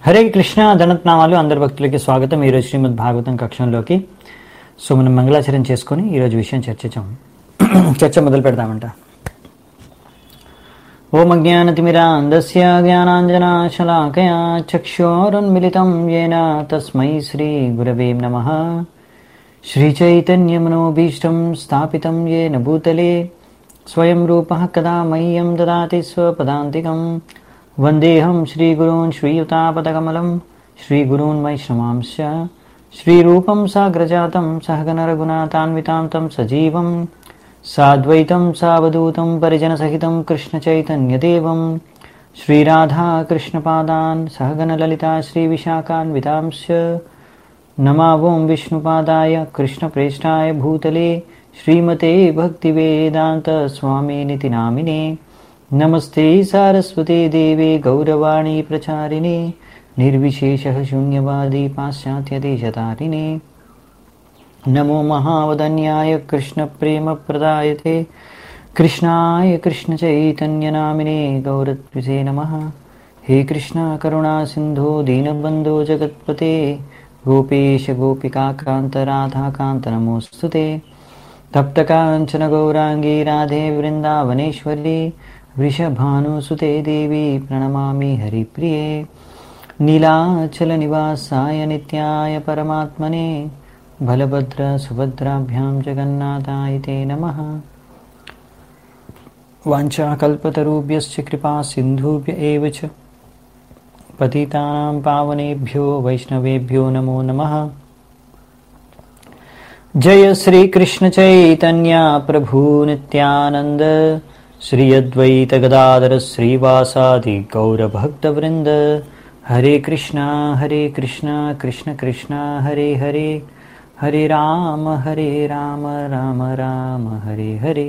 హరే కృష్ణ దండత్నామాలు అందరి భక్తులకి స్వాగతం ఈరోజు శ్రీమద్ భాగవతం కక్షంలోకి సో మనం మంగళాచరణ చేసుకొని ఈరోజు విషయం చర్చించాం చర్చ మొదలు పెడదామంట ఓం అజ్ఞానతిమిరాంధస్య జ్ఞానాంజనాశలాకయా చక్షోరున్మిలితం येन తస్మై శ్రీ గురవే నమః श्रीचैतन्यमनोभीष्टं स्थापितं येन भूतले स्वयं रूपः कदा मह्यं ददाति स्वपदान्तिकं वन्देऽहं श्रीगुरून् श्रीयुतापदकमलं श्रीगुरून् वैष्णवांश्च श्रीरूपं साग्रजातं सहगनरघुनाथान्वितां तं सजीवं साद्वैतं सावधूतं परिजनसहितं कृष्णचैतन्यदेवं श्रीराधाकृष्णपादान् सहगनललिता श्रीविशाखान्वितांश्च नमावों विष्णुपादाय कृष्णप्रेष्ठाय भूतले श्रीमते भक्तिवेदान्तस्वामिनिति नामिने नमस्ते सारस्वते देवे गौरवाणी प्रचारिणे निर्विशेषः शून्यवादी पाश्चात्यदेशतारिणे नमो महावदन्याय कृष्णप्रेमप्रदायते कृष्णाय कृष्णचैतन्यनामिने गौरत्विसे नमः हे कृष्णा करुणा सिन्धो दीनबन्धो जगत्पते गोपेश गोपिकान्त राधाकान्त नमोऽस्तु ते तप्तकाञ्चन गौराङ्गी राधे वृन्दावनेश्वरी वृषभानुसुते देवी प्रणमामि हरिप्रिये नीलाचलनिवासाय नित्याय परमात्मने बलभद्रसुभद्राभ्यां जगन्नाथाय ते नमः वाञ्छाकल्पतरुभ्यश्च कृपा सिन्धुभ्य एव च पतितानां पावनेभ्यो वैष्णवेभ्यो नमो नमः जय श्रीकृष्णचैतन्या प्रभु नित्यानन्द श्री अद्वैत गदाधर श्रीवासादि गौरभक्तवृन्द हरे कृष्णा हरे कृष्णा कृष्ण कृष्णा हरे हरे हरे राम हरे राम राम राम हरे हरे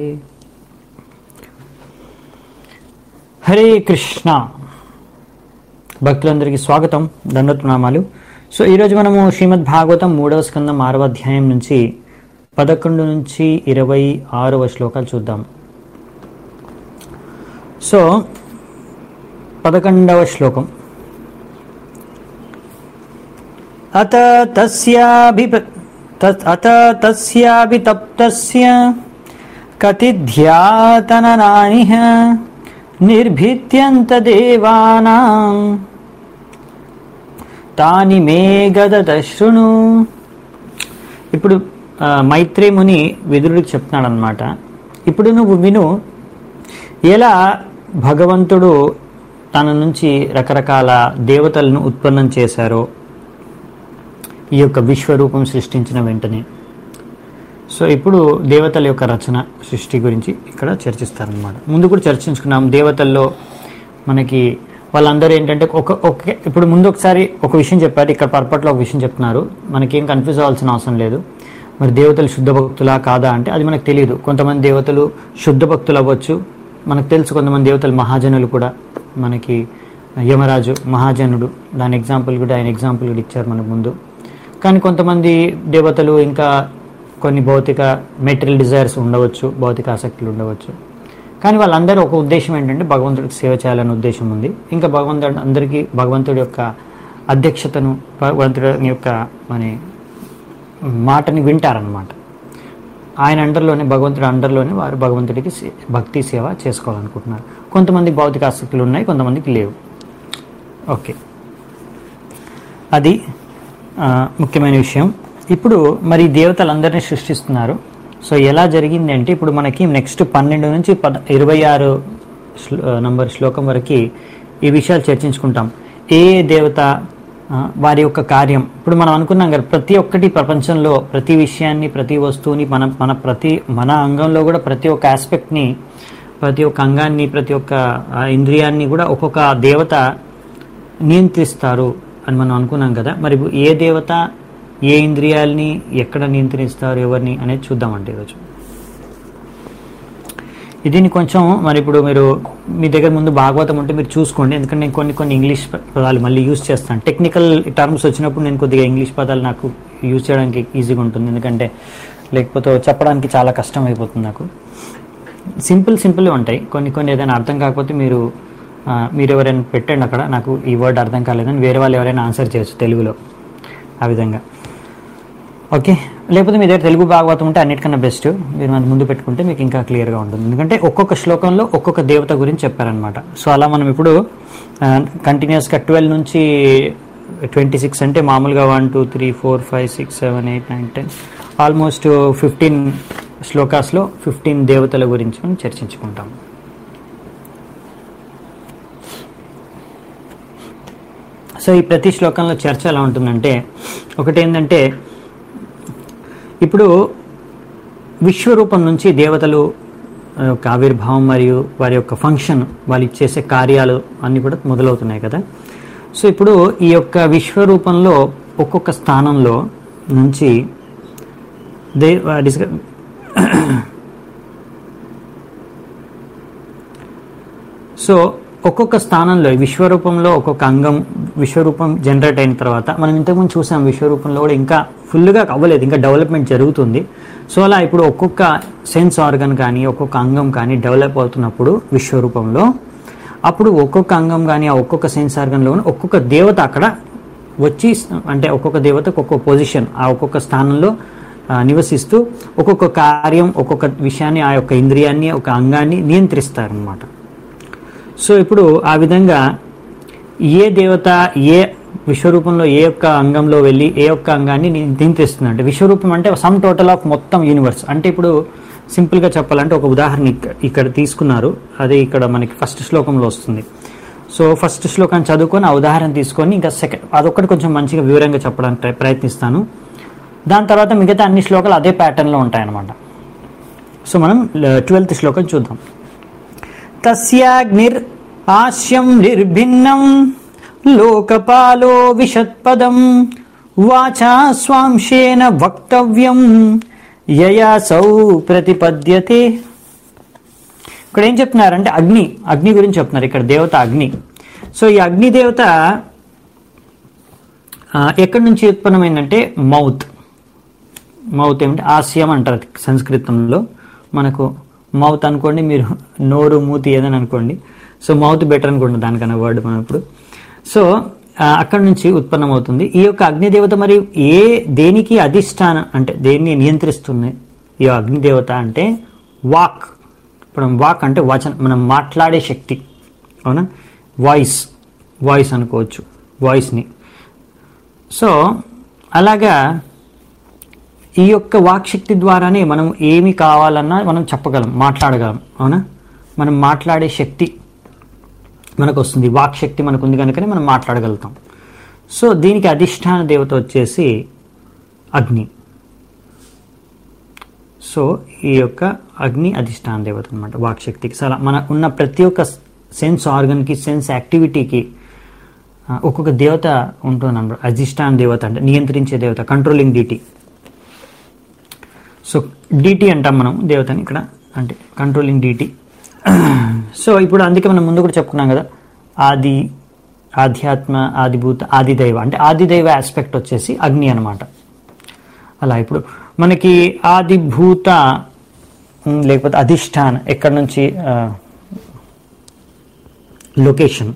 హరే కృష్ణ భక్తులందరికీ స్వాగతం దండోత్నామాలు సో ఈరోజు మనము శ్రీమద్ భాగవతం మూడవ స్కందం ఆరవ అధ్యాయం నుంచి పదకొండు నుంచి ఇరవై ఆరవ శ్లోకాలు చూద్దాం సో పదకొండవ శ్లోకం అత తస్యాభి అత తస్యాభితప్తస్య కతిధ్యాతననానిహ నిర్భిత్యంతదేవానాం తాని మే గదత శృణు ఇప్పుడు ఆ, మైత్రి ముని విదురుడికి చెప్తున్నాడు అనమాట ఇప్పుడు నువ్వు విను ఎలా భగవంతుడు తన నుంచి రకరకాల దేవతలను ఉత్పన్నం చేశారో ఈ యొక్క విశ్వరూపం సృష్టించిన వెంటనే సో ఇప్పుడు దేవతల యొక్క రచన సృష్టి గురించి ఇక్కడ చర్చిస్తారనమాట ముందు కూడా చర్చించుకున్నాం దేవతల్లో మనకి వాళ్ళందరూ ఏంటంటే ఒక ఒక ఇప్పుడు ముందు ఒకసారి ఒక విషయం చెప్పారు ఇక్కడ పర్పట్లో ఒక విషయం చెప్తున్నారు మనకేం కన్ఫ్యూజ్ అవ్వాల్సిన అవసరం లేదు మరి దేవతలు శుద్ధ భక్తులా కాదా అంటే అది మనకు తెలియదు కొంతమంది దేవతలు శుద్ధ భక్తులు అవ్వచ్చు మనకు తెలుసు కొంతమంది దేవతలు మహాజనులు కూడా మనకి యమరాజు మహాజనుడు దాని ఎగ్జాంపుల్ కూడా ఆయన ఎగ్జాంపుల్ కూడా ఇచ్చారు మనకు ముందు కానీ కొంతమంది దేవతలు ఇంకా కొన్ని భౌతిక మెటీరియల్ డిజైర్స్ ఉండవచ్చు భౌతిక ఆసక్తులు ఉండవచ్చు కానీ వాళ్ళందరూ ఒక ఉద్దేశం ఏంటంటే భగవంతుడికి సేవ చేయాలనే ఉద్దేశం ఉంది ఇంకా భగవంతుడు అందరికీ భగవంతుడి యొక్క అధ్యక్షతను భగవంతుడి యొక్క మన మాటని వింటారనమాట ఆయన అండర్లోనే భగవంతుడి అండర్లోనే వారు భగవంతుడికి సే- భక్తి సేవ చేసుకోవాలనుకుంటున్నారు కొంతమంది భౌతిక ఆసక్తులు ఉన్నాయి కొంతమందికి లేవు ఓకే అది ఆ, ముఖ్యమైన విషయం ఇప్పుడు మరి దేవతలందరినీ సృష్టిస్తున్నారు సో ఎలా జరిగింది అంటే ఇప్పుడు మనకి నెక్స్ట్ పన్నెండు నుంచి పద ఇరవై ఆరు శ్లో- ఆ, నంబర్ శ్లోకం వరకు ఈ విషయాలు చర్చించుకుంటాం ఏ ఏ దేవత ఆ, వారి యొక్క కార్యం ఇప్పుడు మనం అనుకున్నాం కదా ప్రతి ఒక్కటి ప్రపంచంలో ప్రతి విషయాన్ని ప్రతి వస్తువుని మన మన ప్రతి మన అంగంలో కూడా ప్రతి ఒక్క ఆస్పెక్ట్ని ప్రతి ఒక్క అంగాన్ని ప్రతి ఒక్క ఆ, ఇంద్రియాన్ని కూడా ఒక్కొక్క దేవత నియంత్రిస్తారు అని మనం అనుకున్నాం కదా మరి ఏ దేవత ఏ ఇంద్రియాల్ని ఎక్కడ నియంత్రిస్తారు ఎవరిని అనేది చూద్దామంటే ఈరోజు దీన్ని కొంచెం మరి ఇప్పుడు మీరు మీ దగ్గర ముందు భాగవతం ఉంటే మీరు చూసుకోండి ఎందుకంటే నేను కొన్ని కొన్ని ఇంగ్లీష్ పదాలు మళ్ళీ యూజ్ చేస్తాను టెక్నికల్ టర్మ్స్ వచ్చినప్పుడు నేను కొద్దిగా ఇంగ్లీష్ పదాలు నాకు యూజ్ చేయడానికి ఈజీగా ఉంటుంది ఎందుకంటే లేకపోతే చెప్పడానికి చాలా కష్టం అయిపోతుంది నాకు సింపుల్ సింపుల్ ఉంటాయి కొన్ని కొన్ని ఏదైనా అర్థం కాకపోతే మీరు ఆ, మీరు ఎవరైనా పెట్టండి అక్కడ నాకు ఈ వర్డ్ అర్థం కాలేదని వేరే వాళ్ళు ఎవరైనా ఆన్సర్ చేయొచ్చు తెలుగులో ఆ విధంగా ఓకే లేకపోతే మీ దగ్గర తెలుగు భాగవతం ఉంటే అన్నిటికన్నా బెస్ట్ మీరు మన ముందు పెట్టుకుంటే మీకు ఇంకా క్లియర్గా ఉంటుంది ఎందుకంటే ఒక్కొక్క శ్లోకంలో ఒక్కొక్క దేవత గురించి చెప్పారనమాట సో అలా మనం ఇప్పుడు కంటిన్యూస్గా ట్వెల్వ్ నుంచి ట్వంటీ సిక్స్ అంటే మామూలుగా one two three four five six seven eight nine ten almost fifteen శ్లోకాస్లో ఫిఫ్టీన్ దేవతల గురించి మనం చర్చించుకుంటాం సో ఈ ప్రతి శ్లోకంలో చర్చ ఎలా ఉంటుందంటే ఒకటి ఏంటంటే ఇప్పుడు విశ్వరూపం నుంచి దేవతలు ఆ, యొక్క ఆవిర్భావం మరియు వారి యొక్క ఫంక్షన్ వాళ్ళు చేసే కార్యాలు అన్నీ కూడా మొదలవుతున్నాయి కదా సో ఇప్పుడు ఈ యొక్క విశ్వరూపంలో ఒక్కొక్క స్థానంలో నుంచి దే డిస్క సో ఒక్కొక్క స్థానంలో ఈ విశ్వరూపంలో ఒక్కొక్క అంగం విశ్వరూపం జనరేట్ అయిన తర్వాత మనం ఇంతకుముందు చూసాం విశ్వరూపంలో కూడా ఇంకా ఫుల్గా అవ్వలేదు ఇంకా డెవలప్మెంట్ జరుగుతుంది సో అలా ఇప్పుడు ఒక్కొక్క సెన్స్ ఆర్గన్ కానీ ఒక్కొక్క అంగం కానీ డెవలప్ అవుతున్నప్పుడు విశ్వరూపంలో అప్పుడు ఒక్కొక్క అంగం కానీ ఆ ఒక్కొక్క సెన్స్ ఆర్గన్లో కానీ ఒక్కొక్క దేవత అక్కడ వచ్చి అంటే ఒక్కొక్క దేవతకు ఒక్కొక్క పొజిషన్ ఆ ఒక్కొక్క స్థానంలో ఆ, నివసిస్తూ ఒక్కొక్క కార్యం ఒక్కొక్క విషయాన్ని ఆ యొక్క ఇంద్రియాన్ని ఒక అంగాన్ని నియంత్రిస్తారనమాట సో ఇప్పుడు ఆ విధంగా ఏ దేవత ఏ విశ్వరూపంలో ఏ యొక్క అంగంలో వెళ్ళి ఏ యొక్క అంగాన్ని ని- నియంత్రిస్తుంది అంటే విశ్వరూపం అంటే సమ్ టోటల్ ఆఫ్ మొత్తం యూనివర్స్ అంటే ఇప్పుడు సింపుల్గా చెప్పాలంటే ఒక ఉదాహరణ ఇక్క- ఇక్కడ తీసుకున్నారు అది ఇక్కడ మనకి ఫస్ట్ శ్లోకంలో వస్తుంది సో ఫస్ట్ శ్లోకాన్ని చదువుకొని ఆ ఉదాహరణ తీసుకొని ఇంకా సెకండ్ అదొక్కటి కొంచెం మంచిగా వివరంగా చెప్పడానికి ట్రై- ప్రయత్నిస్తాను దాని తర్వాత మిగతా అన్ని శ్లోకాలు అదే ప్యాటర్న్లో ఉంటాయన్నమాట సో మనం ట్వెల్త్ శ్లోకం చూద్దాం తస్యాగ్నిర్ ఆస్యం నిర్భిన్నం లోకపాలో విషత్పదం వాచా స్వాంశేన వక్తవ్యం యయాసౌ ప్రతిపద్యతే ఇక్కడ ఏం చెప్తున్నారంటే అగ్ని అగ్ని గురించి చెప్తున్నారు ఇక్కడ దేవత అగ్ని సో ఈ అగ్ని దేవత ఆ, ఎక్కడి నుంచి ఉత్పన్నమైందంటే మౌత్ మౌత్ ఏమిటి ఆస్యం అంటారు సంస్కృతంలో మనకు మౌత్ అనుకోండి మీరు నోరు మూతి ఏదని అనుకోండి సో మౌత్ బెటర్ అనుకోండి దానికన్నా వర్డ్ మనం ఇప్పుడు సో ఆ, అక్కడి నుంచి ఉత్పన్నమవుతుంది ఈ యొక్క అగ్నిదేవత మరి ఏ దేనికి అధిష్టానం అంటే దేన్ని నియంత్రిస్తుంది ఈ అగ్నిదేవత అంటే వాక్ ఇప్పుడు వాక్ అంటే వచన మనం మాట్లాడే శక్తి అవునా వాయిస్ వాయిస్ అనుకోవచ్చు వాయిస్ని సో అలాగా ఈ యొక్క వాక్శక్తి ద్వారానే మనం ఏమి కావాలన్నా మనం చెప్పగలం మాట్లాడగలం అవునా మనం మాట్లాడే శక్తి మనకు వస్తుంది వాక్శక్తి మనకు ఉంది కనుకనే మనం మాట్లాడగలుగుతాం సో దీనికి అధిష్టాన దేవత వచ్చేసి అగ్ని సో ఈ యొక్క అగ్ని అధిష్టాన దేవత అనమాట వాక్శక్తికి సలా మన ఉన్న ప్రతి ఒక్క సెన్స్ ఆర్గన్కి సెన్స్ యాక్టివిటీకి ఆ, ఒక్కొక్క దేవత ఉంటుంది అన్నమాట అధిష్టాన దేవత అంటే నియంత్రించే దేవత కంట్రోలింగ్ డిటీ సో డిటి అంటాం మనం దేవతని ఇక్కడ అంటే కంట్రోలింగ్ డిటి సో ఇప్పుడు అందుకే మనం ముందు కూడా చెప్పుకున్నాం కదా ఆది ఆధ్యాత్మ ఆదిభూత ఆదిదైవ అంటే ఆదిదైవ ఆస్పెక్ట్ వచ్చేసి అగ్ని అన్నమాట అలా ఇప్పుడు మనకి ఆదిభూత ఉమ్, లేకపోతే అధిష్టాన ఎక్కడి నుంచి లొకేషన్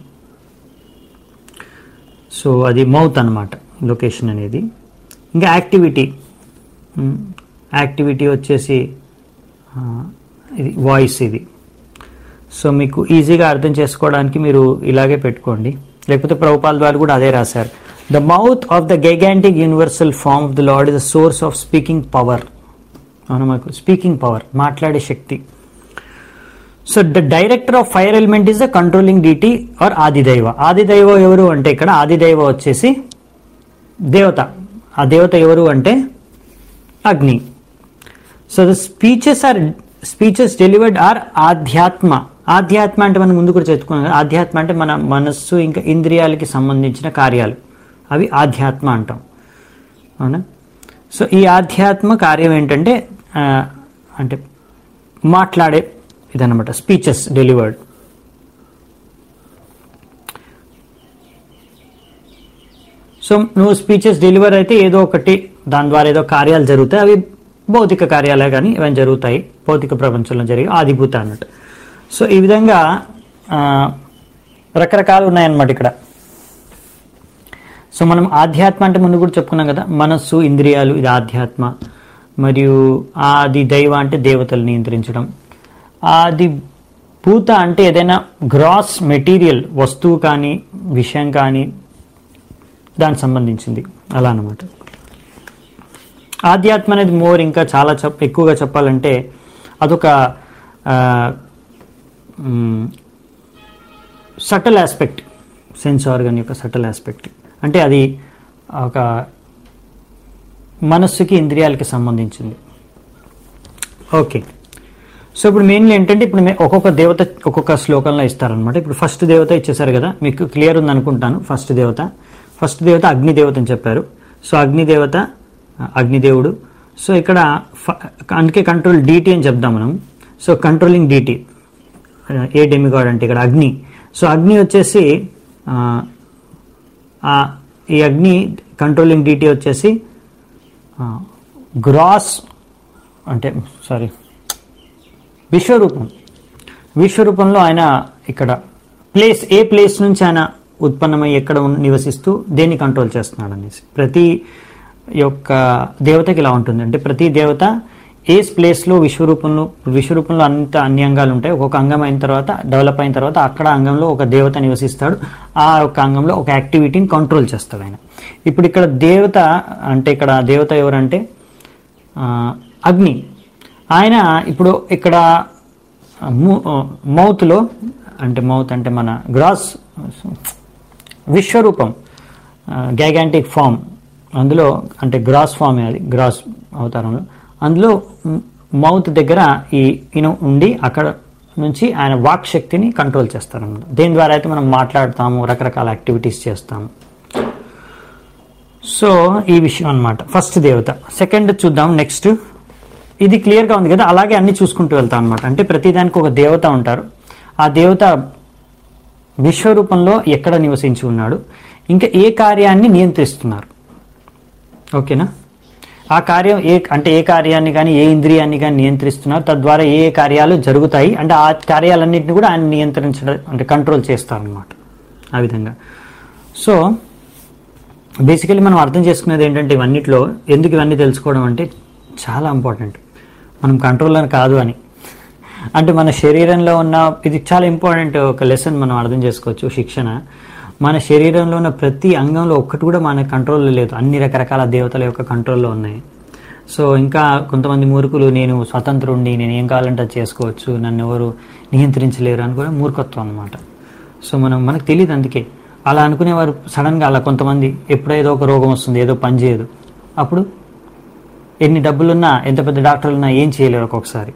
సో అది మౌత్ అన్నమాట లొకేషన్ అనేది ఇంకా యాక్టివిటీ ఉమ్, యాక్టివిటీ వచ్చేసి ఆ, ఇది వాయిస్ ఇది సో మీకు ఈజీగా అర్థం చేసుకోవడానికి మీరు ఇలాగే పెట్టుకోండి లేకపోతే ప్రభుపాల్ ద్వారా కూడా అదే రాశారు the mouth of the gigantic universal form of the lord is the source of speaking power అవును మాకు స్పీకింగ్ పవర్ మాట్లాడే శక్తి so the director of fire element is the controlling deity or ఆదిదైవ ఆదిదైవ ఎవరు అంటే ఇక్కడ ఆదిదైవ వచ్చేసి దేవత ఆ దేవత ఎవరు అంటే అగ్ని so the speeches are speeches delivered are ఆధ్యాత్మ ఆధ్యాత్మ అంటే మనం ముందు కూడా చెప్పుకున్నాం కదా ఆధ్యాత్మ అంటే మన మనస్సు ఇంకా ఇంద్రియాలకి సంబంధించిన కార్యాలు అవి ఆధ్యాత్మ అంటాం అవునా సో ఈ ఆధ్యాత్మ కార్యం ఏంటంటే ఆ, అంటే మాట్లాడే ఇదన్నమాట స్పీచెస్ డెలివర్డ్ సో నువ్వు స్పీచెస్ డెలివర్ అయితే ఏదో ఒకటి దాని ద్వారా ఏదో కార్యాలు జరుగుతాయి అవి భౌతిక కార్యాలే కానీ ఇవన్నీ జరుగుతాయి భౌతిక ప్రపంచంలో జరిగే ఆదిభూత అన్నట్టు సో ఈ విధంగా ఆ, రకరకాలు ఉన్నాయన్నమాట ఇక్కడ సో మనం ఆధ్యాత్మ అంటే ముందు కూడా చెప్పుకున్నాం కదా మనస్సు ఇంద్రియాలు ఇది ఆధ్యాత్మ మరియు ఆది దైవ అంటే దేవతలు నియంత్రించడం ఆది పూత అంటే ఏదైనా గ్రాస్ మెటీరియల్ వస్తువు కానీ విషయం కానీ దానికి సంబంధించింది అలా అన్నమాట ఆధ్యాత్మ అనేది మోర్ ఇంకా చాలా చెప్ ఎక్కువగా చెప్పాలంటే అదొక సటల్ ఆస్పెక్ట్ సెన్స్ ఆర్గన్ యొక్క సటల్ ఆస్పెక్ట్ అంటే అది ఒక మనస్సుకి ఇంద్రియాలకి సంబంధించింది ఓకే సో ఇప్పుడు మెయిన్లీ ఏంటంటే ఇప్పుడు మే- ఒక్కొక్క దేవత ఒక్కొక్క శ్లోకంలో ఇస్తారనమాట ఇప్పుడు ఫస్ట్ దేవత ఇచ్చేసారు కదా మీకు క్లియర్ ఉంది అనుకుంటాను ఫస్ట్ దేవత ఫస్ట్ దేవత అగ్ని దేవత అని చెప్పారు సో అగ్ని దేవత ఆ, అగ్నిదేవుడు సో ఇక్కడ ఫ- అందుకే కంట్రోల్ డీటీ అని చెప్దాం మనం so controlling deity a demigod అంటే ఇక్కడ అగ్ని సో అగ్ని వచ్చేసి ఆ, ఆ, ఈ అగ్ని కంట్రోలింగ్ డీటీ వచ్చేసి గ్రాస్ అంటే సారీ విశ్వరూపం విశ్వరూపంలో ఆయన ఇక్కడ ప్లేస్ ఏ ప్లేస్ నుంచి ఆయన ఉత్పన్నమై ఎక్కడ ఉన్- నివసిస్తూ దేన్ని కంట్రోల్ చేస్తున్నాడు అనేసి ప్రతి యొక్క దేవతకి ఇలా ఉంటుంది అంటే ప్రతి దేవత ఏ ప్లేస్లో విశ్వరూపంలో విశ్వరూపంలో అంత అన్ని అంగాలు ఉంటాయి ఒక్కొక్క అంగం అయిన తర్వాత డెవలప్ అయిన తర్వాత అక్కడ అంగంలో ఒక దేవత నివసిస్తాడు ఆ యొక్క అంగంలో ఒక యాక్టివిటీని కంట్రోల్ చేస్తాడు ఆయన ఇప్పుడు ఇక్కడ దేవత అంటే ఇక్కడ దేవత ఎవరంటే ఆ, అగ్ని ఆయన ఇప్పుడు ఇక్కడ మౌత్లో అంటే మౌత్ అంటే మన గ్రాస్ విశ్వరూపం గ్యాగాంటిక్ ఫామ్ అందులో అంటే గ్రాస్ ఫామ్ అది గ్రాస్ అవతారంలో అందులో మౌత్ దగ్గర ఈ ఈయన ఉండి అక్కడ నుంచి ఆయన వాక్ శక్తిని కంట్రోల్ చేస్తారన్నమాట దేని ద్వారా అయితే మనం మాట్లాడతాము రకరకాల యాక్టివిటీస్ చేస్తాము సో ఈ విషయం అన్నమాట ఫస్ట్ దేవత సెకండ్ చూద్దాం నెక్స్ట్ ఇది క్లియర్గా ఉంది కదా అలాగే అన్ని చూసుకుంటూ వెళ్తాం అనమాట అంటే ప్రతిదానికి ఒక దేవత ఉంటారు ఆ దేవత విశ్వరూపంలో ఎక్కడ నివసించి ఉన్నాడు ఇంకా ఏ కార్యాన్ని నియంత్రిస్తున్నారు ఓకేనా ఆ కార్యం ఏ అంటే ఏ కార్యాన్ని కానీ ఏ ఇంద్రియాన్ని కానీ నియంత్రిస్తున్నారు తద్వారా ఏ ఏ కార్యాలు జరుగుతాయి అంటే ఆ కార్యాలన్నింటినీ కూడా ఆయన నియంత్రించడం అంటే కంట్రోల్ చేస్తారనమాట ఆ విధంగా సో బేసికలీ మనం అర్థం చేసుకునేది ఏంటంటే ఇవన్నిట్లో ఎందుకు ఇవన్నీ తెలుసుకోవడం అంటే చాలా ఇంపార్టెంట్ మనం కంట్రోలర్ కాదు అని అంటే మన శరీరంలో ఉన్న ఇది చాలా ఇంపార్టెంట్ ఒక లెసన్ మనం అర్థం చేసుకోవచ్చు శిక్షణ మన శరీరంలో ఉన్న ప్రతి అంగంలో ఒక్కటి కూడా మన కంట్రోల్లో లేదు అన్ని రకరకాల దేవతల యొక్క కంట్రోల్లో ఉన్నాయి సో ఇంకా కొంతమంది మూర్ఖులు నేను స్వతంత్రుణ్ణి నేను ఏం కావాలంటే అది చేసుకోవచ్చు నన్ను ఎవరు నియంత్రించలేరు అని కూడా మూర్ఖత్వం అనమాట సో మనం మనకు తెలియదు అందుకే అలా అనుకునేవారు సడన్గా అలా కొంతమంది ఎప్పుడో ఏదో ఒక రోగం వస్తుంది ఏదో పని చేయదు అప్పుడు ఎన్ని డబ్బులున్నా ఎంత పెద్ద డాక్టర్లు ఉన్నా ఏం చేయలేరు ఒక్కొక్కసారి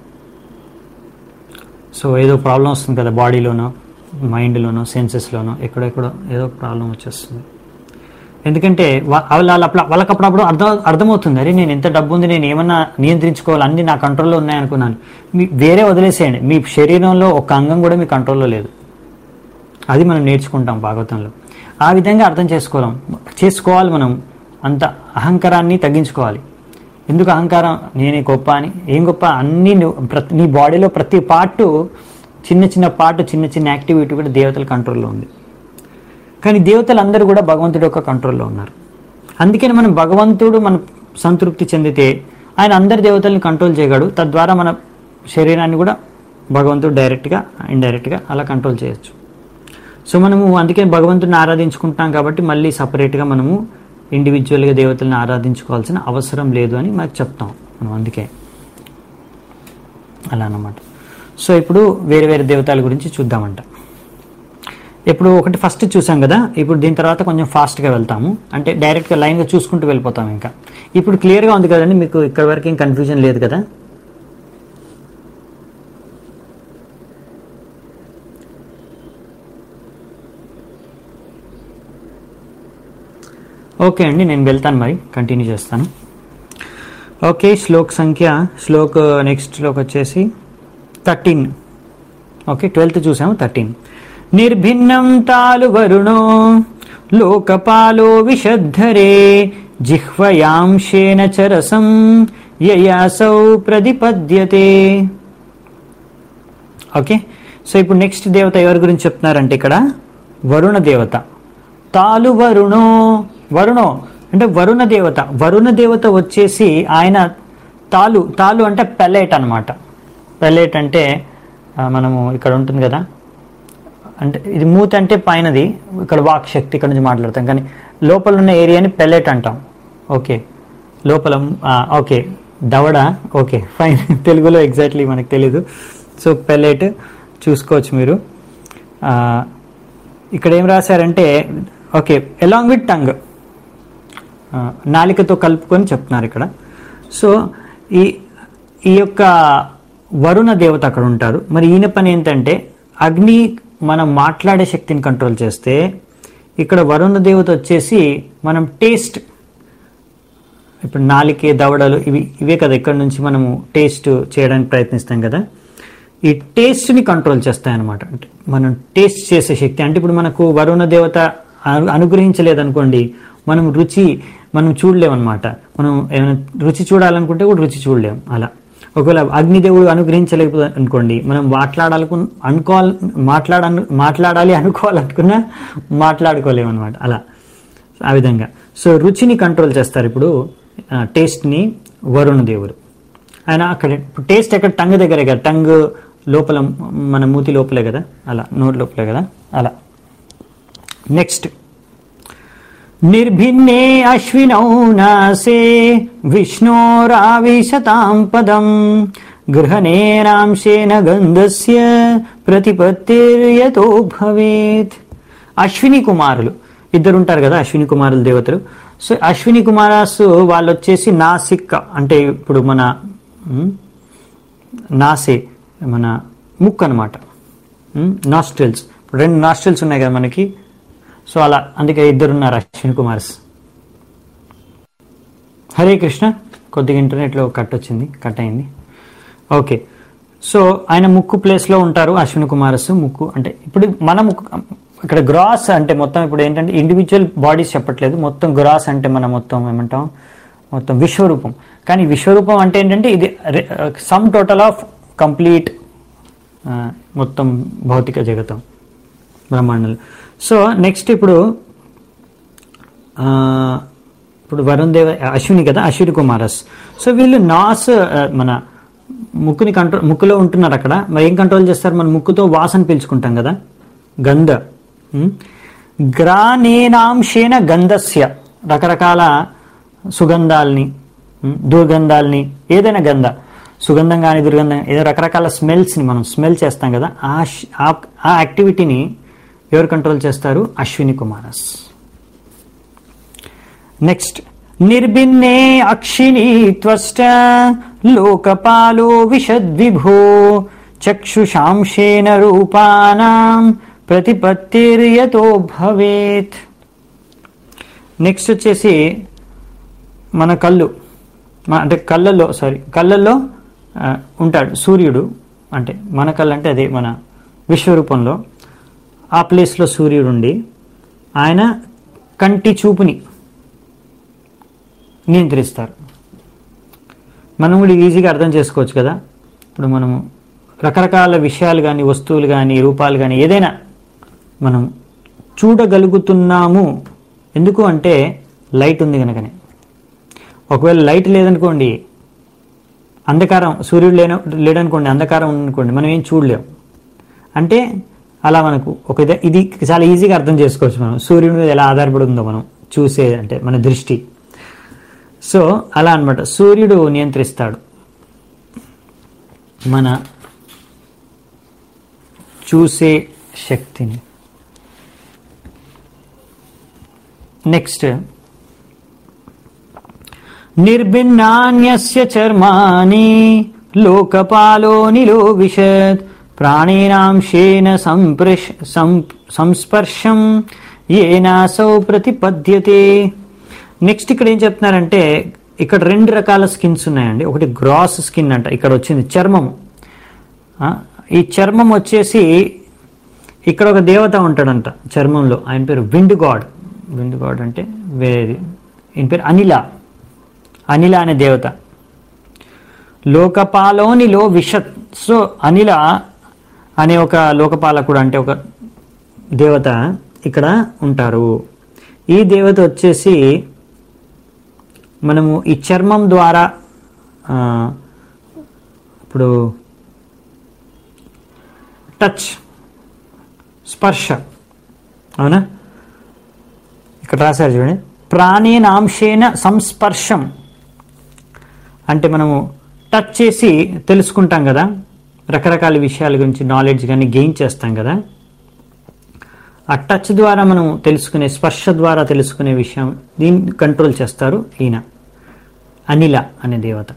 సో ఏదో ప్రాబ్లం వస్తుంది కదా బాడీలోనో మైండ్లోనో సెన్సెస్లోనో ఎక్కడెక్కడో ఏదో ప్రాబ్లం వచ్చేస్తుంది ఎందుకంటే వా- వాళ్ళ వాళ్ళ- వాళ్ళకి అప్పుడప్పుడు అర్థం అర్థమవుతుంది అరే నేను ఎంత డబ్బు ఉంది నేను ఏమన్నా నియంత్రించుకోవాలి అన్ని నా కంట్రోల్లో ఉన్నాయనుకున్నాను మీ వేరే వదిలేసేయండి మీ శరీరంలో ఒక అంగం కూడా మీ కంట్రోల్లో లేదు అది మనం నేర్చుకుంటాం భాగవతంలో ఆ విధంగా అర్థం చేసుకోవాలి చేసుకోవాలి మనం అంత అహంకారాన్ని తగ్గించుకోవాలి ఎందుకు అహంకారం నేనే గొప్ప అని ఏం గొప్ప అన్ని నువ్వు ప్రతి నీ బాడీలో ప్రతి పార్ట్ చిన్న చిన్న పార్ట్ చిన్న చిన్న యాక్టివిటీ కూడా దేవతల కంట్రోల్లో ఉంది కానీ దేవతలు అందరూ కూడా భగవంతుడి యొక్క కంట్రోల్లో ఉన్నారు అందుకని మనం భగవంతుడు మన సంతృప్తి చెందితే ఆయన అందరి దేవతల్ని కంట్రోల్ చేయగలడు తద్వారా మన శరీరాన్ని కూడా భగవంతుడు డైరెక్ట్గా ఇండైరెక్ట్గా అలా కంట్రోల్ చేయొచ్చు సో మనము అందుకే భగవంతుడిని ఆరాధించుకుంటాం కాబట్టి మళ్ళీ సపరేట్గా మనము ఇండివిజువల్గా దేవతల్ని ఆరాధించుకోవాల్సిన అవసరం లేదు అని మనకు చెప్తాం మనం అందుకే అలా అన్నమాట సో ఇప్పుడు వేరే వేరే దేవతల గురించి చూద్దామంట ఇప్పుడు ఒకటి ఫస్ట్ చూసాం కదా ఇప్పుడు దీని తర్వాత కొంచెం ఫాస్ట్గా వెళ్తాము అంటే డైరెక్ట్గా లైన్గా చూసుకుంటూ వెళ్ళిపోతాం ఇంకా ఇప్పుడు క్లియర్గా ఉంది కదండి మీకు ఇక్కడ వరకు ఏం కన్ఫ్యూజన్ లేదు కదా ఓకే అండి నేను వెళ్తాను మరి కంటిన్యూ చేస్తాను ఓకే శ్లోక్ సంఖ్య శ్లోక్ నెక్స్ట్ శ్లోక్ వచ్చేసి థర్టీన్ ఓకే ట్వెల్త్ చూసాము థర్టీన్ నిర్భిన్నం తాలు వరుణో లోకపాలో విషద్ధరే జిహ్వయాంశేన చరసం యయాసౌ ప్రతిపద్యతే ఓకే సో ఇప్పుడు నెక్స్ట్ దేవత ఎవరి గురించి చెప్తున్నారంటే ఇక్కడ వరుణ దేవత తాలు వరుణో వరుణో అంటే వరుణ దేవత వరుణ దేవత వచ్చేసి ఆయన తాలు తాలు అంటే పెల్లెట్ అన్నమాట పెల్లెట్ అంటే ఆ, మనము ఇక్కడ ఉంటుంది కదా అంటే ఇది మూత అంటే పైనది ఇక్కడ వాక్ శక్తి ఇక్కడ నుంచి మాట్లాడతాం కానీ లోపల ఉన్న ఏరియాని పెల్లెట్ అంటాం ఓకే లోపల ఆ, ఓకే దవడ ఓకే ఫైన్ తెలుగులో ఎగ్జాక్ట్లీ మనకు తెలీదు సో పెల్లెట్ చూసుకోవచ్చు మీరు ఆ, ఇక్కడ ఏం రాశారంటే ఓకే అలాంగ్ విత్ టంగ్ నాలికతో కలుపుకొని చెప్తున్నారు ఇక్కడ సో ఈ ఈ యొక్క వరుణ దేవత అక్కడ ఉంటారు మరి ఈయన పని ఏంటంటే అగ్ని మనం మాట్లాడే శక్తిని కంట్రోల్ చేస్తే ఇక్కడ వరుణ దేవత వచ్చేసి మనం టేస్ట్ ఇప్పుడు నాలికే దవడలు ఇవి ఇవే కదా ఇక్కడ నుంచి మనము టేస్ట్ చేయడానికి ప్రయత్నిస్తాం కదా ఈ టేస్ట్ని కంట్రోల్ చేస్తాయన్నమాట అంటే మనం టేస్ట్ చేసే శక్తి అంటే ఇప్పుడు మనకు వరుణ దేవత అను- అనుగ్రహించలేదనుకోండి మనం రుచి మనం చూడలేమన్నమాట మనం ఏమైనా రుచి చూడాలనుకుంటే కూడా రుచి చూడలేం అలా ఒకవేళ అగ్నిదేవుడు అనుగ్రహించలేకపోతే అనుకోండి మనం మాట్లాడాలకు అనుకోవాలి మాట్లాడ మాట్లాడాలి అనుకోవాలనుకున్నా మాట్లాడుకోలేము అనమాట అలా ఆ విధంగా సో రుచిని కంట్రోల్ చేస్తారు ఇప్పుడు ఆ, టేస్ట్ని వరుణ దేవుడు ఆయన అక్కడ ఇప్పుడు టేస్ట్ ఎక్కడ టంగ్ దగ్గరే కదా టంగ్ లోపల మన మూతి లోపలే కదా అలా నోటి లోపలే కదా అలా నెక్స్ట్ నిర్భిన్నే అశ్వినౌ నాసే విష్ణోరావిశతాం పదం గృహణేనాంశేన గంధస్య ప్రతిపత్తిర్యతో భవేత్ అశ్విని కుమారులు ఇద్దరు ఉంటారు కదా అశ్విని కుమారులు దేవతలు సో అశ్విని కుమారాస్ వాళ్ళు వచ్చేసి నాసిక్ అంటే ఇప్పుడు మన ఉమ్, నాసే మన ముక్కు అనమాట నాస్ట్రిల్స్ రెండు నాస్ట్రిల్స్ ఉన్నాయి కదా మనకి సో అలా అందుకే ఇద్దరున్నారు అశ్విని కుమార్స్ హరే కృష్ణ కొద్దిగా ఇంటర్నెట్లో కట్ వచ్చింది కట్ అయింది ఓకే సో ఆయన ముక్కు ప్లేస్లో ఉంటారు అశ్విని కుమారస్ ముక్కు అంటే ఇప్పుడు మన ముక్కు ఇక్కడ గ్రాస్ అంటే మొత్తం ఇప్పుడు ఏంటంటే ఇండివిజువల్ బాడీస్ చెప్పట్లేదు మొత్తం గ్రాస్ అంటే మనం మొత్తం ఏమంటాం మొత్తం విశ్వరూపం కానీ విశ్వరూపం అంటే ఏంటంటే ఇది సమ్ టోటల్ ఆఫ్ కంప్లీట్ మొత్తం భౌతిక జగతం బ్రహ్మాండాలు సో నెక్స్ట్ ఇప్పుడు ఆ, ఇప్పుడు వరుణ్ దేవ అశ్విని కదా అశ్విని కుమారస్ సో వీళ్ళు నాస్ ఆ, మన ముక్కుని కంట్రోల్ ముక్కులో ఉంటున్నారు అక్కడ మరి ఏం కంట్రోల్ చేస్తారు మన ముక్కుతో వాసన పీల్చుకుంటాం కదా గంధ ఉం? గ్రానేనాంశేన గంధస్య రకరకాల సుగంధాల్ని ఉం, దుర్గంధాల్ని ఏదైనా గంధ సుగంధం కానీ దుర్గంధం ఏదో రకరకాల స్మెల్స్ని మనం స్మెల్ చేస్తాం కదా ఆ ష్- ఆ- ఆ యాక్టివిటీని ఎవరు కంట్రోల్ చేస్తారు అశ్విని కుమారస్ నెక్స్ట్ నిర్భిన్నే అక్షిణీ త్వష్ట లోకపాలో విశద్విభో చక్షుషాంశేన రూపానాం ప్రతిపత్తిర్యతో భవేత్ నెక్స్ట్ వచ్చేసి మన కళ్ళు మన- అంటే కళ్ళల్లో సారీ కళ్ళల్లో ఆ, ఉంటాడు సూర్యుడు అంటే మన కళ్ళు అంటే అదే మన విశ్వరూపంలో ఆ ప్లేస్లో సూర్యుడు ఉండి ఆయన కంటి చూపుని నియంత్రిస్తారు మనం కూడా ఈజీగా అర్థం చేసుకోవచ్చు కదా ఇప్పుడు మనము రకరకాల విషయాలు కానీ వస్తువులు కానీ రూపాలు కానీ ఏదైనా మనం చూడగలుగుతున్నాము ఎందుకు అంటే లైట్ ఉంది కనుకనే ఒకవేళ లైట్ లేదనుకోండి అంధకారం సూర్యుడు లేన లేడనుకోండి అంధకారం ఉందనుకోండి మనం ఏం చూడలేం అంటే అలా మనకు ఒక ఇదే- ఇది చాలా ఈజీగా అర్థం చేసుకోవచ్చు మనం సూర్యుడి మీద ఎలా ఆధారపడి ఉందో మనం చూసే అంటే మన దృష్టి సో అలా అన్నమాట సూర్యుడు నియంత్రిస్తాడు మన చూసే శక్తిని నెక్స్ట్ నిర్భిన్నాన్యస్య చర్మాణి లోకపాలో నిలో విశత్ ప్రాణేనాంశేన సంప్రష్ సం- సంస్పర్శం ఏనాసౌ ప్రతిపద్యతే నెక్స్ట్ ఇక్కడ ఏం చెప్తున్నారంటే ఇక్కడ రెండు రకాల స్కిన్స్ ఉన్నాయండి ఒకటి గ్రాస్ స్కిన్ అంట ఇక్కడ వచ్చింది చర్మం ఆ, ఈ చర్మం వచ్చేసి ఇక్కడ ఒక దేవత ఉంటాడంట చర్మంలో ఆయన పేరు విండ్ గాడ్ విండ్ గాడ్ అంటే వేరేది ఈయన పేరు అనిల అనిల అనే దేవత లోకపాలోనిలో విషత్ సో అనిల అనే ఒక లోకపాలకుడు అంటే ఒక దేవత ఇక్కడ ఉంటారు ఈ దేవత వచ్చేసి మనము ఈ చర్మం ద్వారా ఆ, ఇప్పుడు టచ్ స్పర్శ అవునా ఇక్కడ రాశారు చూడండి ప్రాణేనాంశేన సంస్పర్శం అంటే మనము టచ్ చేసి తెలుసుకుంటాం కదా రకరకాల విషయాల గురించి నాలెడ్జ్ కానీ గెయిన్ చేస్తాం కదా ఆ టచ్ ద్వారా మనం తెలుసుకునే స్పర్శ ద్వారా తెలుసుకునే విషయం దీన్ని కంట్రోల్ చేస్తారు ఈయన అనిల అనే దేవత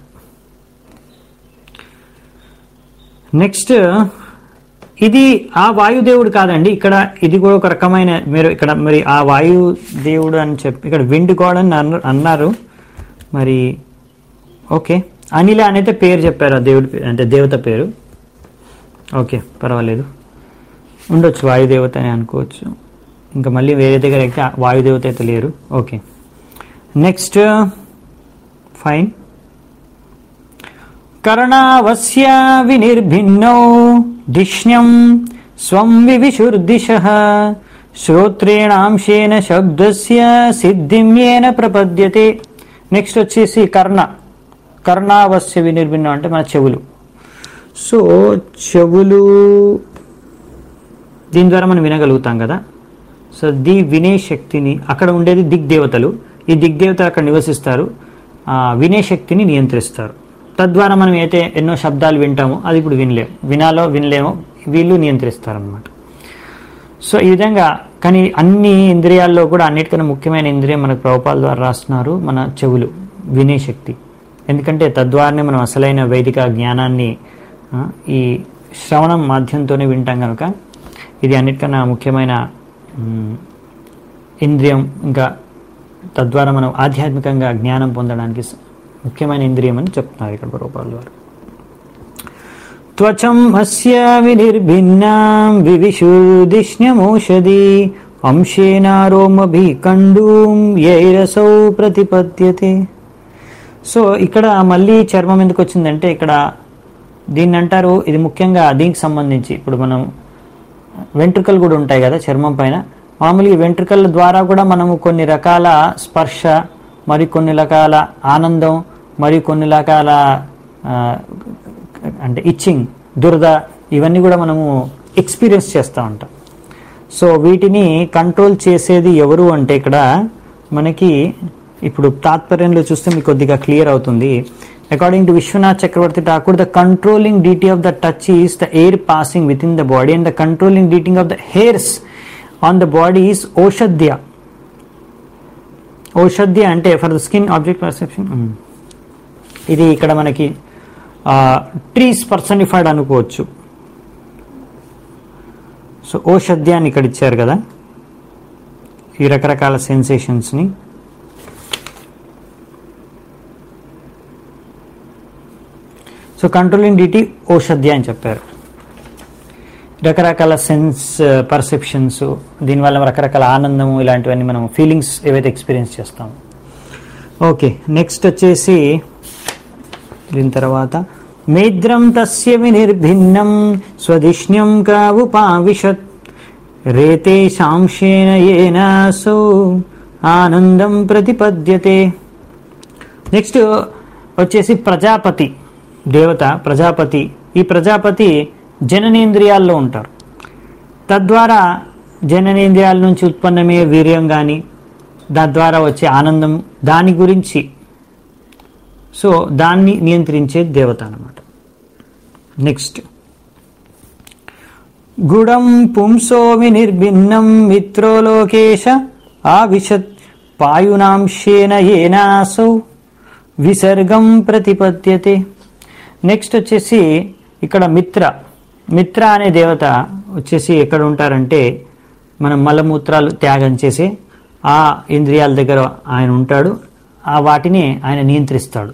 నెక్స్ట్ ఇది ఆ వాయుదేవుడు కాదండి ఇక్కడ ఇది కూడా ఒక రకమైన మీరు ఇక్కడ మరి ఆ వాయుదేవుడు అని చెప్పి ఇక్కడ విండ్ గాడ్ అని అన్న- అన్నారు మరి ఓకే అనిల అనేది పేరు చెప్పారు ఆ దేవుడి పేరు అంటే దేవత పేరు ఓకే పర్వాలేదు ఉండొచ్చు వాయుదేవత అని అనుకోవచ్చు ఇంకా మళ్ళీ వేరే దగ్గర అయితే ఆ వాయుదేవత అయితే లేరు ఓకే నెక్స్ట్ ఫైన్ కర్ణావస్య వినిర్భిన్నౌ దిష్ణ్యం స్వం వివిశుర్దిశ శ్రోత్రేణాంశేన శబ్దస్య సిద్ధిం ఏన ప్రపద్యతే నెక్స్ట్ వచ్చేసి కర్ణ కర్ణావస్య వినిర్భిన్నం అంటే మన చెవులు సో చెవులు దీని ద్వారా మనం వినగలుగుతాం కదా సో ది వినే శక్తిని అక్కడ ఉండేది దిగ్దేవతలు ఈ దిగ్దేవతలు అక్కడ నివసిస్తారు ఆ వినే శక్తిని నియంత్రిస్తారు తద్వారా మనం అయితే ఎన్నో శబ్దాలు వింటామో అది ఇప్పుడు వినలేము వినాలో వినలేమో వీళ్ళు నియంత్రిస్తారు అనమాట సో ఈ విధంగా కానీ అన్ని ఇంద్రియాల్లో కూడా అన్నిటికన్నా ముఖ్యమైన ఇంద్రియం మనకు ప్రభుపాల ద్వారా రాస్తున్నారు మన చెవులు వినే శక్తి ఎందుకంటే తద్వారానే మనం అసలైన వైదిక జ్ఞానాన్ని ఆ, ఈ శ్రవణం మాధ్యంతోనే వింటాం కనుక ఇది అన్నిటికన్నా ముఖ్యమైన మ్, ఇంద్రియం ఇంకా తద్వారా మనం ఆధ్యాత్మికంగా జ్ఞానం పొందడానికి స- ముఖ్యమైన ఇంద్రియం అని చెప్తున్నారు ఇక్కడ ప్రభుపాల వారు త్వచం అస్య వినిర్భిన్నాం వివిశూదిష్ణ్యమౌషధి అంశేనారోమభి కండూం యైరసౌ ప్రతిపద్యతే సో ఇక్కడ మళ్ళీ చర్మం ఎందుకు వచ్చిందంటే ఇక్కడ దీన్ని అంటారు ఇది ముఖ్యంగా దీనికి సంబంధించి ఇప్పుడు మనం వెంట్రుకలు కూడా ఉంటాయి కదా చర్మం పైన మామూలుగా ఈ వెంట్రుకల ద్వారా కూడా మనము కొన్ని రకాల స్పర్శ మరి కొన్ని రకాల ఆనందం మరి కొన్ని రకాల ఆ, అంటే ఇచ్చింగ్ దురద ఇవన్నీ కూడా మనము ఎక్స్పీరియన్స్ చేస్తూ ఉంటాం సో వీటిని కంట్రోల్ చేసేది ఎవరు అంటే ఇక్కడ మనకి ఇప్పుడు తాత్పర్యంలో చూస్తే మీకు కొద్దిగా క్లియర్ అవుతుంది according to Vishwanath Chakravarti Thakur the controlling duty of the touch is the air passing with in the body and the controlling డ్యూటింగ్ of the hairs on the body is ఔషధ్య ఔషధ్య అంటే for the skin object perception ఇది ఇక్కడ మనకి trees పర్సనిఫైడ్ అనుకోవచ్చు so ఔషధ్యాన్ని ఇక్కడ ఇచ్చారు కదా ఈ రకరకాల సెన్సేషన్స్ని సో కంట్రోలింగ్ డ్యూటీ ఔషధ్య అని చెప్పారు రకరకాల సెన్స్ పర్సెప్షన్స్ దీనివల్ల రకరకాల ఆనందము ఇలాంటివన్నీ మనం ఫీలింగ్స్ ఏవైతే ఎక్స్పీరియన్స్ చేస్తాము ఓకే నెక్స్ట్ వచ్చేసి దీని తర్వాత మేద్రం తస్య వినిర్భిన్నం స్వదిష్ణ్యం కావుపావిశత్ రేతే శాంశేన ఏనాసో ఆనందం ప్రతిపద్యతే నెక్స్ట్ వచ్చేసి ప్రజాపతి దేవత ప్రజాపతి ఈ ప్రజాపతి జననేంద్రియాల్లో ఉంటారు తద్వారా జననేంద్రియాల నుంచి ఉత్పన్నమయ్యే వీర్యం కానీ దాని ద్వారా వచ్చే ఆనందం దాని గురించి సో దాన్ని నియంత్రించే దేవత అన్నమాట నెక్స్ట్ గుడం పుంసో వినిర్భిన్నం మిత్రో లోకేశ ఆవిశత్ పాయునాంశేన ఏనాసౌ విసర్గం ప్రతిపద్యతే నెక్స్ట్ వచ్చేసి ఇక్కడ మిత్ర మిత్ర అనే దేవత వచ్చేసి ఎక్కడ ఉంటారంటే మన మలమూత్రాలు త్యాగం చేసి ఆ ఇంద్రియాల దగ్గర ఆయన ఉంటాడు ఆ వాటిని ఆయన నియంత్రిస్తాడు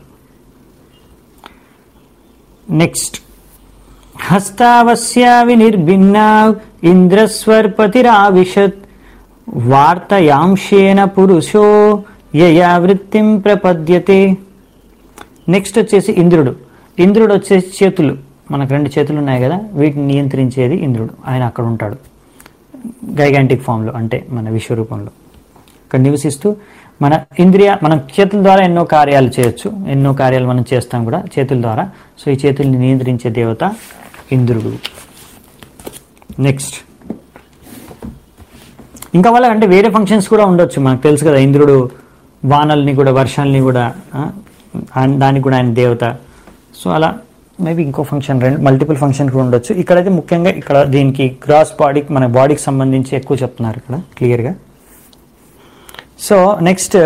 నెక్స్ట్ హస్తావస్య వినిర్భిన్న ఇంద్రస్వర్పతిరావిశత్ వార్తయాంశేన పురుషో యయా వృత్తిం ప్రపద్యతే నెక్స్ట్ వచ్చేసి ఇంద్రుడు ఇంద్రుడు వచ్చేసి చేతులు మనకు రెండు చేతులు ఉన్నాయి కదా వీటిని నియంత్రించేది ఇంద్రుడు ఆయన అక్కడ ఉంటాడు గైగాంటిక్ ఫామ్లో అంటే మన విశ్వరూపంలో ఇక్కడ నివసిస్తూ మన ఇంద్రియ మనం చేతుల ద్వారా ఎన్నో కార్యాలు చేయొచ్చు ఎన్నో కార్యాలు మనం చేస్తాం కూడా చేతుల ద్వారా సో ఈ చేతుల్ని నియంత్రించే దేవత ఇంద్రుడు నెక్స్ట్ ఇంకా వాళ్ళ అంటే వేరే ఫంక్షన్స్ కూడా ఉండొచ్చు మనకు తెలుసు కదా ఇంద్రుడు వానల్ని కూడా వర్షాలని కూడా ఆ, ఆయన- దానికి కూడా ఆయన దేవత సో అలా మేబీ ఇంకో ఫంక్షన్ రెండు మల్టిపుల్ ఫంక్షన్ కూడా ఉండొచ్చు ఇక్కడైతే ముఖ్యంగా ఇక్కడ దీనికి గ్రాస్ బాడీకి మన బాడీకి సంబంధించి ఎక్కువ చెప్తున్నారు ఇక్కడ క్లియర్గా సో నెక్స్ట్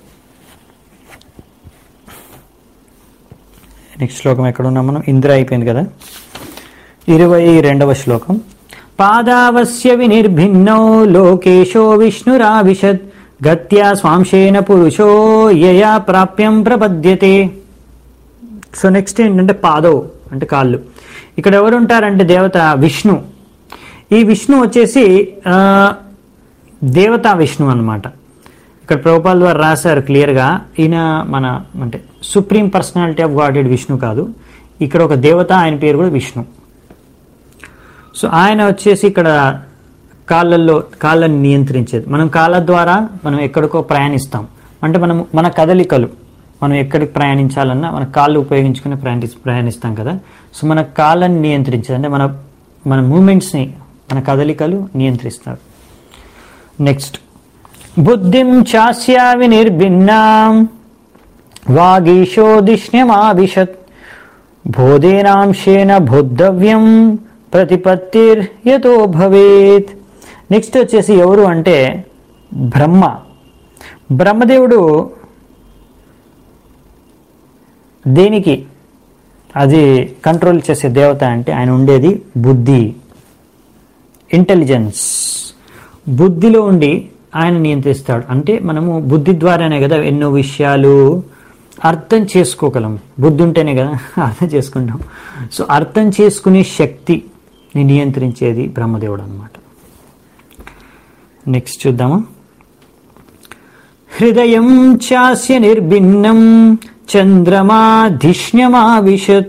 నెక్స్ట్ శ్లోకం ఎక్కడ ఉన్నాం మనం ఇంద్ర అయిపోయింది కదా ఇరవై రెండవ శ్లోకం పాదావస్య వినిర్భిన్నో లోకేశో విష్ణురావిశత్ గత్యా స్వాంశేన పురుషో యయా ప్రాప్యం ప్రపద్యతే సో నెక్స్ట్ ఏంటంటే పాదవ్ అంటే కాళ్ళు ఇక్కడ ఎవరు ఉంటారంటే దేవత విష్ణు ఈ విష్ణు వచ్చేసి ఆ, దేవతా విష్ణు అన్నమాట ఇక్కడ ప్రభుపాల్ ద్వారా రాశారు క్లియర్గా ఈయన మన అంటే supreme personality of godhead Vishnu కాదు ఇక్కడ ఒక దేవత ఆయన పేరు కూడా విష్ణు సో ఆయన వచ్చేసి ఇక్కడ కాళ్ళల్లో కాళ్ళని నియంత్రించేది మనం కాళ్ళ ద్వారా మనం ఎక్కడికో ప్రయాణిస్తాం అంటే మనం మన కదలికలు మనం ఎక్కడికి ప్రయాణించాలన్నా మన కాళ్ళు ఉపయోగించుకుని ప్రయాణి ప్రయాణిస్తాం కదా సో మన కాళ్ళని నియంత్రించేది అంటే మన మన మూమెంట్స్ని మన కదలికలు నియంత్రిస్తారు నెక్స్ట్ బుద్ధిం చాస్యా వినిర్భిన్నాం వాగీశో దిష్ణ్యమావిశత్ బోధేనాంశేన బోద్ధవ్యం ప్రతిపత్తిర్ యతో భవేత్ నెక్స్ట్ వచ్చేసి ఎవరు అంటే బ్రహ్మ బ్రహ్మదేవుడు దేనికి అది కంట్రోల్ చేసే దేవత అంటే ఆయన ఉండేది బుద్ధి ఇంటెలిజెన్స్ బుద్ధిలో ఉండి ఆయన నియంత్రిస్తాడు అంటే మనము బుద్ధి ద్వారానే కదా ఎన్నో విషయాలు అర్థం చేసుకోగలం బుద్ధి ఉంటేనే కదా అర్థం చేసుకుంటాం సో అర్థం చేసుకునే శక్తిని నియంత్రించేది బ్రహ్మదేవుడు అనమాట నెక్స్ట్ చూద్దామా హృదయం చాస్య నిర్భిన్నం చంద్రమాధిష్ణ్యమావిశత్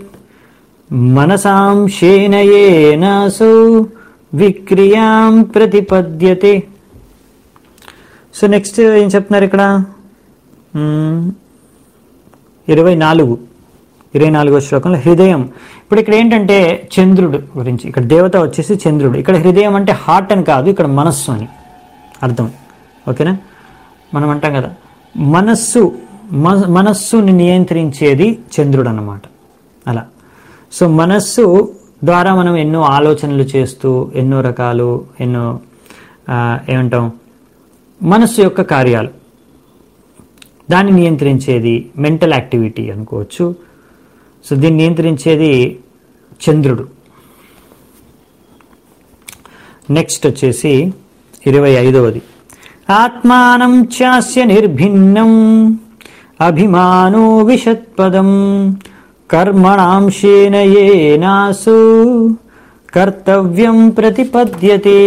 మనసాంశేనయేనాసౌ విక్రియాం ప్రతిపద్యతే సో నెక్స్ట్ ఏం చెప్తున్నారు ఇక్కడ మ్మ్. ఇరవై నాలుగు ఇరవై నాలుగో శ్లోకంలో హృదయం ఇప్పుడు ఇక్కడ ఏంటంటే చంద్రుడు గురించి ఇక్కడ దేవత వచ్చేసి చంద్రుడు ఇక్కడ హృదయం అంటే హార్ట్ అని కాదు ఇక్కడ మనస్సు అని అర్థం ఓకేనా మనం అంటాం కదా మనస్సు మ- మనస్సుని నియంత్రించేది చంద్రుడు అన్నమాట అలా సో మనస్సు ద్వారా మనం ఎన్నో ఆలోచనలు చేస్తూ ఎన్నో రకాలు ఎన్నో ఆ, ఏమంటాం మనస్సు యొక్క కార్యాలు దాన్ని నియంత్రించేది మెంటల్ యాక్టివిటీ అనుకోవచ్చు సో దీన్ని నియంత్రించేది చంద్రుడు నెక్స్ట్ వచ్చేసి ఇరవై ఐదవది ఆత్మానం చాస్య నిర్భిన్నం అభిమానో విషత్పదం కర్మణాంశేన ఏనాసు కర్తవ్యం ప్రతిపద్యతే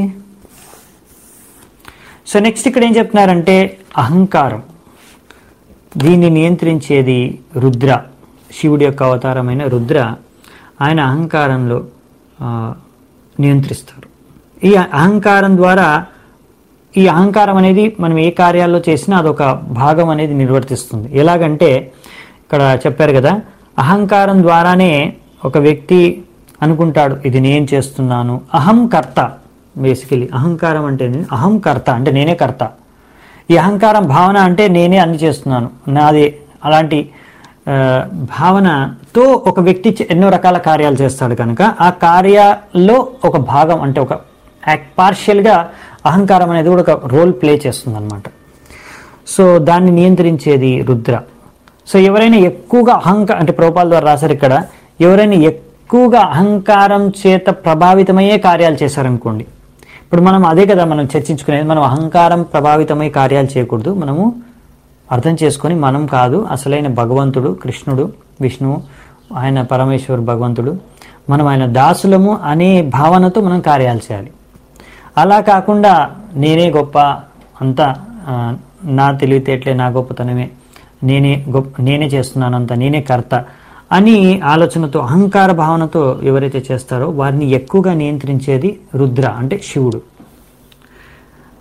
సో నెక్స్ట్ ఇక్కడ ఏం చెప్తున్నారంటే అహంకారం దీన్ని నియంత్రించేది రుద్ర శివుడి యొక్క అవతారమైన రుద్ర ఆయన అహంకారంలో ఆ, నియంత్రిస్తారు ఈ అహంకారం ద్వారా ఈ అహంకారం అనేది మనం ఏ కార్యాల్లో చేసినా అదొక భాగం అనేది నిర్వర్తిస్తుంది ఎలాగంటే ఇక్కడ చెప్పారు కదా అహంకారం ద్వారానే ఒక వ్యక్తి అనుకుంటాడు ఇది నేను చేస్తున్నాను అహం కర్త బేసికలీ అహంకారం అంటే ఏంటి? అహం కర్త అంటే నేనే కర్త ఈ అహంకారం భావన అంటే నేనే అన్ని చేస్తున్నాను నాది అలాంటి ఆ, భావనతో ఒక వ్యక్తి చే- ఎన్నో రకాల కార్యాలు చేస్తాడు కనుక ఆ కార్యాల్లో ఒక భాగం అంటే ఒక పార్షియల్గా అహంకారం అనేది కూడా ఒక రోల్ ప్లే చేస్తుంది అనమాట సో దాన్ని నియంత్రించేది రుద్ర సో ఎవరైనా ఎక్కువగా అహంకారం అంటే ప్రోపాల ద్వారా రాశారు ఇక్కడ ఎవరైనా ఎక్కువగా అహంకారం చేత ప్రభావితమయ్యే కార్యాలు చేశారనుకోండి ఇప్పుడు మనం అదే కదా మనం చర్చించుకునేది మనం అహంకారం ప్రభావితమై కార్యాలు చేయకూడదు మనము అర్థం చేసుకొని మనం కాదు అసలైన భగవంతుడు కృష్ణుడు విష్ణువు ఆయన పరమేశ్వరు భగవంతుడు మనం ఆయన దాసులము అనే భావనతో మనం కార్యాలు చేయాలి అలా కాకుండా నేనే గొప్ప అంతా ఆ, నా తెలివితేటలే నా గొప్పతనమే నేనే గొప్ప నేనే చేస్తున్నాను అంత నేనే కర్త అని ఆలోచనతో అహంకార భావనతో ఎవరైతే చేస్తారో వారిని ఎక్కువగా నియంత్రించేది రుద్ర అంటే శివుడు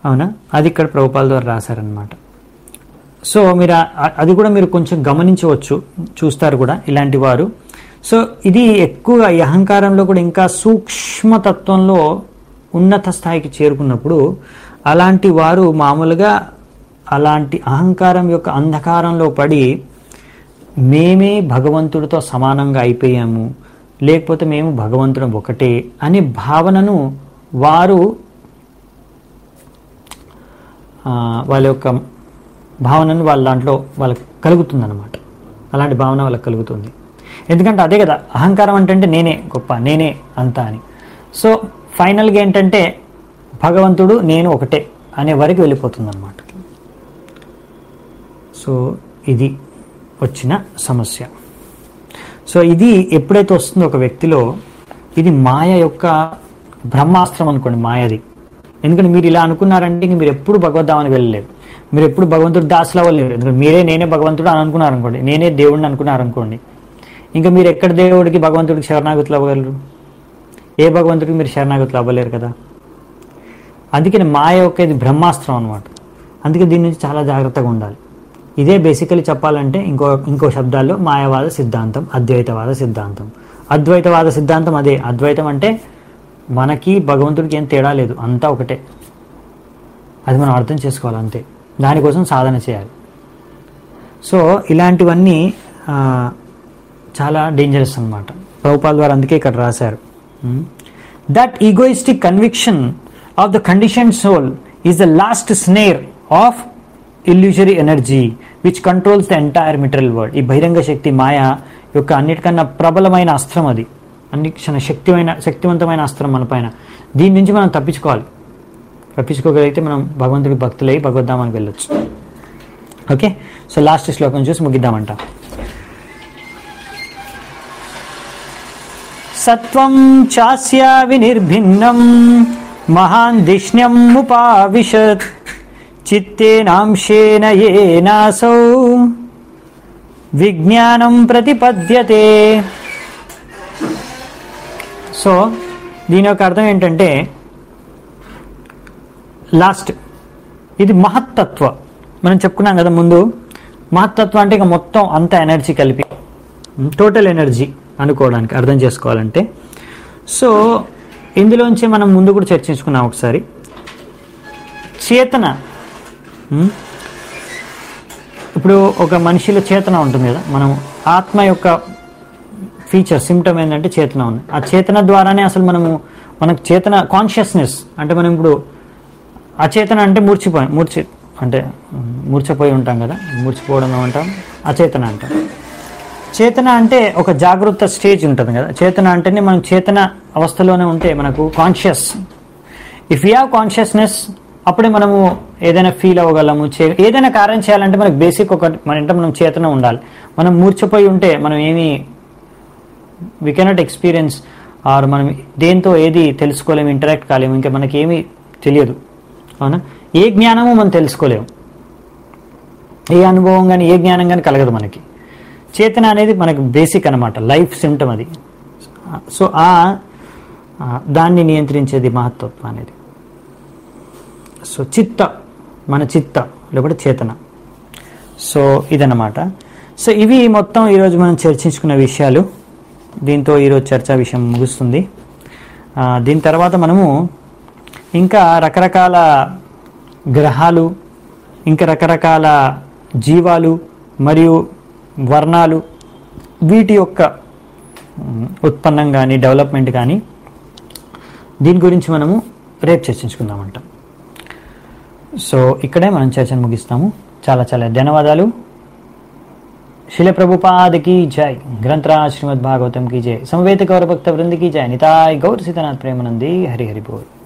అవునా అది ఇక్కడ ప్రభుపాల ద్వారా రాశారనమాట సో మీరు ఆ- అది కూడా మీరు కొంచెం గమనించవచ్చు చూస్తారు కూడా ఇలాంటి వారు సో ఇది ఎక్కువగా ఈ అహంకారంలో కూడా ఇంకా సూక్ష్మతత్వంలో ఉన్నత స్థాయికి చేరుకున్నప్పుడు అలాంటి వారు మామూలుగా అలాంటి అహంకారం యొక్క అంధకారంలో పడి మేమే భగవంతుడితో సమానంగా అయిపోయాము లేకపోతే మేము భగవంతుడం ఒకటే అనే భావనను వారు ఆ, వాళ్ళ యొక్క భావనను వాళ్ళ దాంట్లో వాళ్ళకి కలుగుతుంది అనమాట అలాంటి భావన వాళ్ళకి కలుగుతుంది ఎందుకంటే అదే కదా అహంకారం అంటే నేనే గొప్ప నేనే అంతా అని సో ఫైనల్గా ఏంటంటే భగవంతుడు నేను ఒకటే అనే వరకు వెళ్ళిపోతుంది అనమాట సో ఇది వచ్చిన సమస్య సో ఇది ఎప్పుడైతే వస్తుందో ఒక వ్యక్తిలో ఇది మాయ యొక్క బ్రహ్మాస్త్రం అనుకోండి మాయది ఎందుకంటే మీరు ఇలా అనుకున్నారంటే ఇంక మీరు ఎప్పుడు భగవద్ధామని వెళ్ళలేరు మీరు ఎప్పుడు భగవంతుడు దాసులు అవ్వలేరు ఎందుకంటే మీరే నేనే భగవంతుడు అని అనుకున్నారు అనుకోండి నేనే దేవుడిని అనుకున్నారు అనుకోండి ఇంకా మీరు ఎక్కడ దేవుడికి భగవంతుడికి శరణాగతులు అవ్వగలరు ఏ భగవంతుడికి మీరు శరణాగతులు అవ్వలేరు కదా అందుకని మాయ యొక్క ఇది బ్రహ్మాస్త్రం అనమాట అందుకే దీని నుంచి చాలా జాగ్రత్తగా ఉండాలి ఇదే బేసికలీ చెప్పాలంటే ఇంకో ఇంకో శబ్దాల్లో మాయావాద సిద్ధాంతం అద్వైతవాద సిద్ధాంతం అద్వైతవాద సిద్ధాంతం అదే అద్వైతం అంటే మనకి భగవంతుడికి ఏం తేడా లేదు అంతా ఒకటే అది మనం అర్థం చేసుకోవాలి అంతే దానికోసం సాధన చేయాలి సో ఇలాంటివన్నీ ఆ, చాలా డేంజరస్ అనమాట ప్రభుపాల్ ద్వారా అందుకే ఇక్కడ రాశారు that egoistic conviction of the condition soul is the last snare of illusory energy which controls the entire material world ఈ బహిరంగ శక్తి మాయ యొక్క అన్నిటికన్నా ప్రబలమైన అస్త్రం అది అన్నిక్షణ శక్తిమైన శక్తివంతమైన అస్త్రం మన పైన దీని నుంచి మనం తప్పించుకోవాలి తప్పించుకోగలిగితే మనం భగవంతుడి భక్తులై భగవద్ధామానికి వెళ్ళొచ్చు ఓకే సో లాస్ట్ శ్లోకం చూసి ముగిద్దామంట సత్వం చాస్య వినిర్భిన్నం మహాన్ దిష్ణ్యం ఉపావిశత్ చిత్తేనాంశేన ఏనాసౌ విజ్ఞానం ప్రతిపద్యతే సో దీని యొక్క అర్థం ఏంటంటే లాస్ట్ ఇది మహత్తత్వ మనం చెప్పుకున్నాం కదా ముందు మహత్తత్వం అంటే ఇక మొత్తం అంత ఎనర్జీ కలిపి టోటల్ ఎనర్జీ అనుకోవడానికి అర్థం చేసుకోవాలంటే సో ఇందులోంచి మనం ముందు కూడా చర్చించుకున్నాం ఒకసారి చేతన ఉమ్, ఇప్పుడు ఒక మనిషిలో చేతన ఉంటుంది కదా మనం ఆత్మ యొక్క ఫీచర్ సిమ్టమ్ ఏంటంటే చేతన ఉంది ఆ చేతన ద్వారానే అసలు మనము మనకు చేతన కాన్షియస్నెస్ అంటే మనం ఇప్పుడు అచేతన అంటే మూర్చిపోయి మూర్చి అంటే ఉమ్, మూర్ఛపోయి ఉంటాం కదా మూర్చిపోవడం అంటాం అచేతన అంటాం చేతన అంటే ఒక జాగృత స్టేజ్ ఉంటుంది కదా చేతన అంటేనే మనం చేతన అవస్థలోనే ఉంటే మనకు conscious if you have consciousness అప్పుడే మనము ఏదైనా ఫీల్ అవ్వగలము చే ఏదైనా కార్యం చేయాలంటే మనకు బేసిక్ ఒక మన ఇంట మనం చేతన ఉండాలి మనం మూర్ఛపోయి ఉంటే మనం ఏమీ వి కెనాట్ ఎక్స్పీరియన్స్ ఆర్ మనం దేంతో ఏది తెలుసుకోలేము ఇంటరాక్ట్ కాలేము ఇంకా మనకి ఏమీ తెలియదు అవునా ఏ జ్ఞానము మనం తెలుసుకోలేము ఏ అనుభవం కానీ ఏ జ్ఞానం కానీ కలగదు మనకి చేతన అనేది మనకి బేసిక్ అనమాట లైఫ్ సిమ్టమ్ అది సో ఆ ఆ, దాన్ని నియంత్రించేది మహత్తత్వం అనేది సో చిత్త మన చిత్త లేకపోతే చేతన సో ఇదన్నమాట సో ఇవి మొత్తం ఈరోజు మనం చర్చించుకున్న విషయాలు దీంతో ఈరోజు చర్చా విషయం ముగుస్తుంది ఆ, దీని తర్వాత మనము ఇంకా రకరకాల గ్రహాలు ఇంకా రకరకాల జీవాలు మరియు వర్ణాలు వీటి యొక్క ఉమ్, ఉత్పన్నం కానీ డెవలప్మెంట్ కానీ దీని గురించి మనము రేపు చర్చించుకుందామంట సో ఇక్కడే మనం చర్చను ముగిస్తాము చాలా చాలా ధన్యవాదాలు శిల ప్రభుపాद की जय ग्रंथराज श्रीमद् भागवतम की जय समवेत गौर भक्त वृंद की जय निताय गौर सीतानाथ प्रेमानंदी हरि हरि बोल